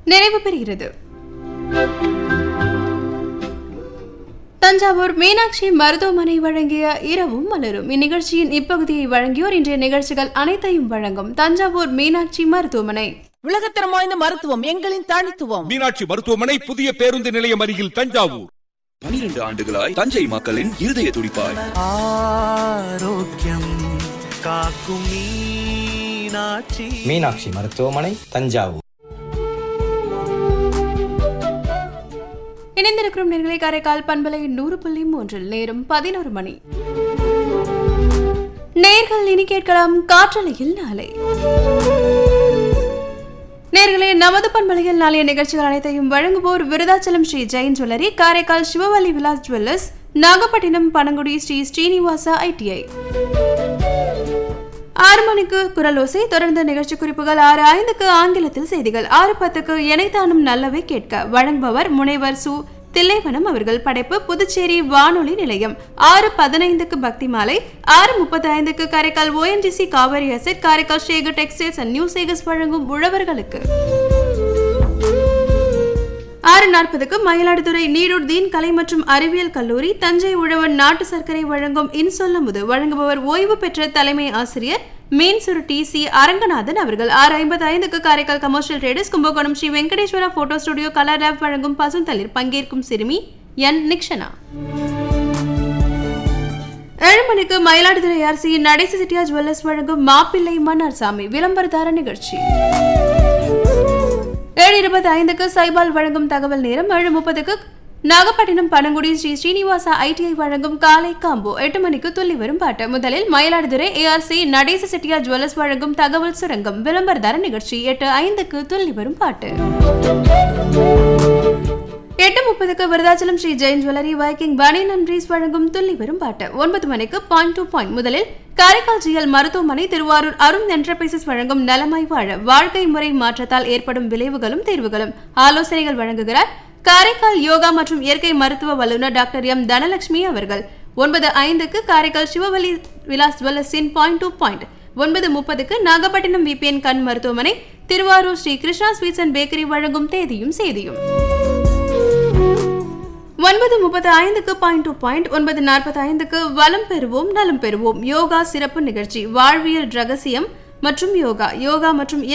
நிறைவு பெறுகிறது தஞ்சாவூர் மீனாட்சி மருத்துவமனை வழங்கிய இரவும் மலரும் இந்நிகழ்ச்சியின் இப்பகுதியை வழங்கியோர் இன்றைய நிகழ்ச்சிகள் அனைத்தையும் வழங்கும் தஞ்சாவூர் மீனாட்சி மருத்துவமனை உலகத்தரம் வாய்ந்த மருத்துவம் எங்களின் தனித்துவம் மீனாட்சி மருத்துவமனை புதிய பேருந்து நிலையம் அருகில் தஞ்சாவூர் பனிரெண்டு ஆண்டுகளாய் தஞ்சை மக்களின் இருதய துடிப்பாய் ஆரோக்கியம் காக்கும் மீனாட்சி மீனாட்சி மருத்துவமனை தஞ்சாவூர் இணைந்திருக்கும் நேர்களை காரைக்கால் பண்பலை நூறு புள்ளி மூன்றில் நேரம் பதினோரு மணி நேர்கள் இனி கேட்கலாம் காற்றலையில் நாளை நேர்களே நமது பண்பலையில் நாளைய நிகழ்ச்சிகள் அனைத்தையும் வழங்குவோர் Virudhachalam Sri Jain jewellery Karaikal Sivavalli Vilas jewellers Nagapattinam Panangudi Sri Srinivasa ITI ஆறு மணிக்கு குரலோசை தொடர்ந்த நிகழ்ச்சி குறிப்புகள் ஆறு ஐந்துக்கு ஆங்கிலத்தில் செய்திகள் ஆறு பத்துக்கு இணைத்தானும் நல்லவை கேட்க வழங்குபவர் முனைவர் சு தில்லைவனம் அவர்கள் படைப்பு புதுச்சேரி வானொலி நிலையம் ஆறு பதினைந்துக்கு பக்தி மாலை ஆறு முப்பத்தி ஐந்துக்கு Karaikal ONGC Cauvery asset Karaikal Shekar textiles and new Sekar's வழங்கும் உழவர்களுக்கு ஆறு நாற்பதுக்கு மயிலாடுதுறை நீரூர் தீன் கலை மற்றும் அறிவியல் கல்லூரி தஞ்சை உழவன் நாட்டு சர்க்கரை வழங்கும் இன்சொல்லமுது வழங்குபவர் ஓய்வு பெற்ற தலைமை ஆசிரியர் மீன் சுருட்டி சி அரங்கநாதன் அவர்கள் ஆறு ஐம்பது ஐந்துக்கு Karaikal commercial traders Kumbakonam Sri Venkateswara photo studio colour lab வழங்கும் பசுந்தளிர் பங்கேற்கும் சிறுமி என் நிக்ஷனா ஏழு மணிக்கு மயிலாடுதுறை ஆர்சி நடேச சிட்டியா ஜுவல்லர்ஸ் வழங்கும் மாப்பிள்ளை மன்னர் சாமி விளம்பரதார நிகழ்ச்சி ஏழு இருபத்தி ஐந்துக்கு சைபால் வழங்கும் தகவல் நேரம் ஏழு முப்பதுக்கு நாகப்பட்டினம் பனங்குடி ஸ்ரீ ஸ்ரீனிவாசா ஐடிஐ வழங்கும் காலை காம்போ எட்டு மணிக்கு துள்ளி வரும் பாட்டு முதலில் மயிலாடுதுறை ஏஆர்சி நடேச செட்டியார் ஜுவல்லர்ஸ் வழங்கும் தகவல் சுரங்கம் விளம்பரதார நிகழ்ச்சி எட்டு ஐந்துக்கு துள்ளி வரும் பாட்டு எட்டு முப்பதுக்கு விருதாச்சலம் ஸ்ரீ ஜெயின் ஜுவல்லரி வைக்கிங் பனி நன்றிஸ் வழங்கும் துள்ளி வரும் பாட்டு ஒன்பது மணிக்கு பாயிண்ட் டு பாயிண்ட் முதலில் காரைக்கால் ஜிஎல் மருத்துவமனை திருவாரூர் அருண் என்டர்பிரைசஸ் வழங்கும் நலமாய் வாழ வாழ்க்கை முறை மாற்றத்தால் ஏற்படும் விளைவுகளும் தீர்வுகளும் ஆலோசனைகள் வழங்குகிறார் காரைக்கால் யோகா மற்றும் இயற்கை மருத்துவ வல்லுநர் டாக்டர் எம் தனலட்சுமி அவர்கள் ஒன்பது ஐந்துக்கு காரைக்கால் சிவவலி விலாஸ் ஜுவல்லர்ஸின் பாயிண்ட் டு பாயிண்ட் ஒன்பது முப்பதுக்கு நாகப்பட்டினம் விபிஎன் கண் மருத்துவமனை Thiruvarur Sri Krishna sweets and bakery வழங்கும் தேதியும் செய்தியும் ஒன்பது முப்பது ஐந்துக்கு பாயிண்ட் டு பாயிண்ட் ஒன்பது நாற்பத்தி ஐந்துக்கு வளம் பெறுவோம் நலம் பெறுவோம் யோகா சிறப்பு நிகழ்ச்சி வாழ்வியல் ரகசியம் மற்றும் யோகா யோகா மற்றும்